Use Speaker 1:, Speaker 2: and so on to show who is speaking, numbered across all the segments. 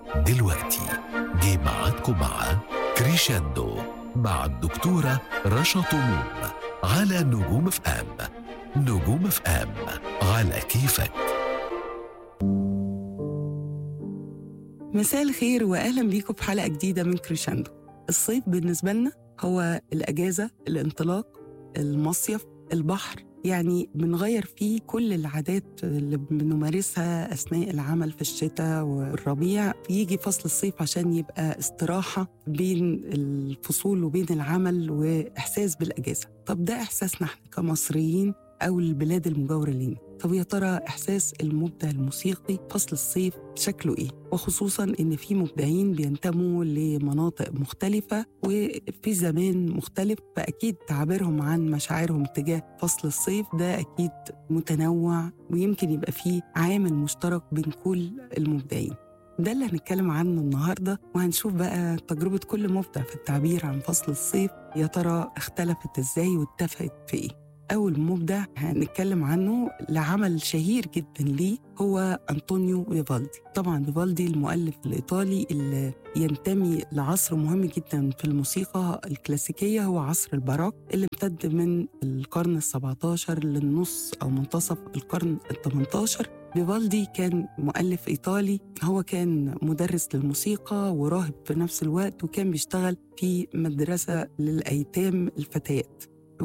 Speaker 1: دلوقتي جه ميعادكم مع كريشاندو مع الدكتورة رشا طموم على نجوم اف ام نجوم اف ام على كيفك
Speaker 2: مساء الخير واهلا بيكم في حلقه جديده من كريشاندو الصيف بالنسبه لنا هو الاجازه الانطلاق المصيف البحر يعني بنغير فيه كل العادات اللي بنمارسها اثناء العمل في الشتاء والربيع يجي فصل الصيف عشان يبقى استراحه بين الفصول وبين العمل واحساس بالاجازه طب ده احساسنا احنا كمصريين او البلاد المجاوره لينا طب يا ترى احساس المبدع الموسيقي فصل الصيف شكله ايه وخصوصا ان في مبدعين بينتموا لمناطق مختلفه وفي زمان مختلف فاكيد تعبيرهم عن مشاعرهم تجاه فصل الصيف ده اكيد متنوع ويمكن يبقى فيه عامل مشترك بين كل المبدعين ده اللي هنتكلم عنه النهارده وهنشوف بقى تجربه كل مبدع في التعبير عن فصل الصيف يا ترى اختلفت ازاي واتفقت في ايه أول مبدع هنتكلم عنه لعمل شهير جدا ليه هو أنطونيو فيفالدي طبعا فيفالدي المؤلف الإيطالي اللي ينتمي لعصر مهم جدا في الموسيقى الكلاسيكية هو عصر الباروك اللي امتد من القرن السبعة للنص أو منتصف القرن الثمنتاشر فيفالدي كان مؤلف إيطالي هو كان مدرس للموسيقى وراهب في نفس الوقت وكان بيشتغل في مدرسة للأيتام الفتيات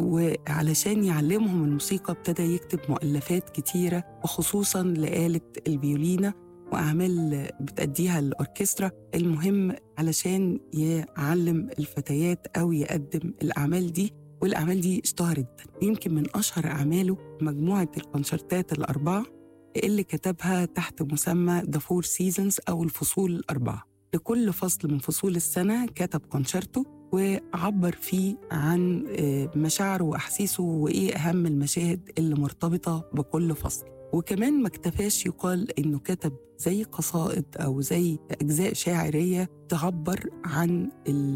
Speaker 2: وعلشان يعلمهم الموسيقى ابتدى يكتب مؤلفات كتيرة وخصوصا لآلة الفيولينا وأعمال بتأديها الأوركسترا المهم علشان يعلم الفتيات أو يقدم الأعمال دي والأعمال دي اشتهرت جدا يمكن من أشهر أعماله مجموعة الكونشرتات الأربعة اللي كتبها تحت مسمى The Four Seasons أو الفصول الأربعة لكل فصل من فصول السنة كتب كونشرتو وعبر فيه عن مشاعره وأحاسيسه وإيه أهم المشاهد اللي مرتبطة بكل فصل وكمان ما اكتفاش يقال إنه كتب زي قصائد أو زي أجزاء شاعرية تعبر عن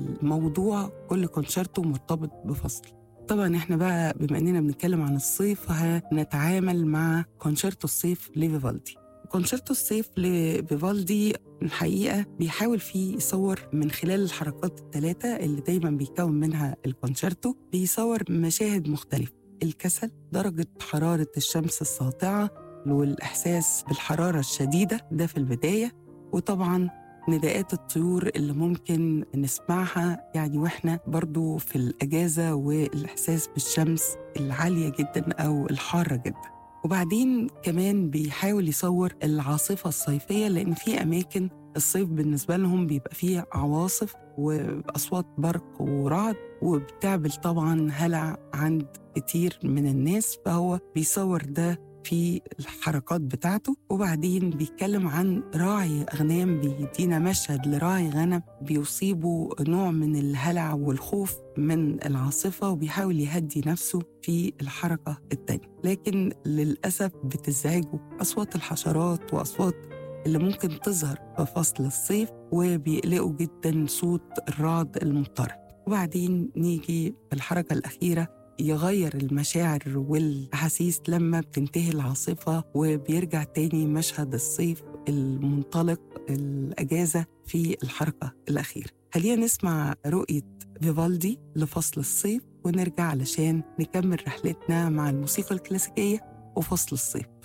Speaker 2: الموضوع كل كونشرتو مرتبط بفصل طبعا احنا بقى بما اننا بنتكلم عن الصيف هنتعامل مع كونشرتو الصيف لفيفالدي كونشرتو الصيف لفيفالدي الحقيقة بيحاول فيه يصور من خلال الحركات الثلاثة اللي دايما بيكون منها الكونشرتو بيصور مشاهد مختلفة الكسل درجة حرارة الشمس الساطعة والإحساس بالحرارة الشديدة ده في البداية وطبعا نداءات الطيور اللي ممكن نسمعها يعني واحنا برضو في الأجازة والإحساس بالشمس العالية جدا أو الحارة جدا وبعدين كمان بيحاول يصور العاصفة الصيفية لأن في أماكن الصيف بالنسبة لهم بيبقى فيه عواصف وأصوات برق ورعد وبتعمل طبعا هلع عند كتير من الناس فهو بيصور ده في الحركات بتاعته وبعدين بيتكلم عن راعي أغنام بيدينا مشهد لراعي غنم بيصيبه نوع من الهلع والخوف من العاصفة وبيحاول يهدي نفسه في الحركة التانية لكن للأسف بتزعجه أصوات الحشرات وأصوات اللي ممكن تظهر في فصل الصيف وبيقلقوا جدا صوت الرعد المضطرب وبعدين نيجي في الحركة الأخيرة يغير المشاعر والأحاسيس لما بتنتهي العاصفة وبيرجع تاني مشهد الصيف المنطلق الأجازة في الحركة الأخيرة خلينا نسمع رؤية فيفالدي لفصل الصيف ونرجع علشان نكمل رحلتنا مع الموسيقى الكلاسيكية وفصل الصيف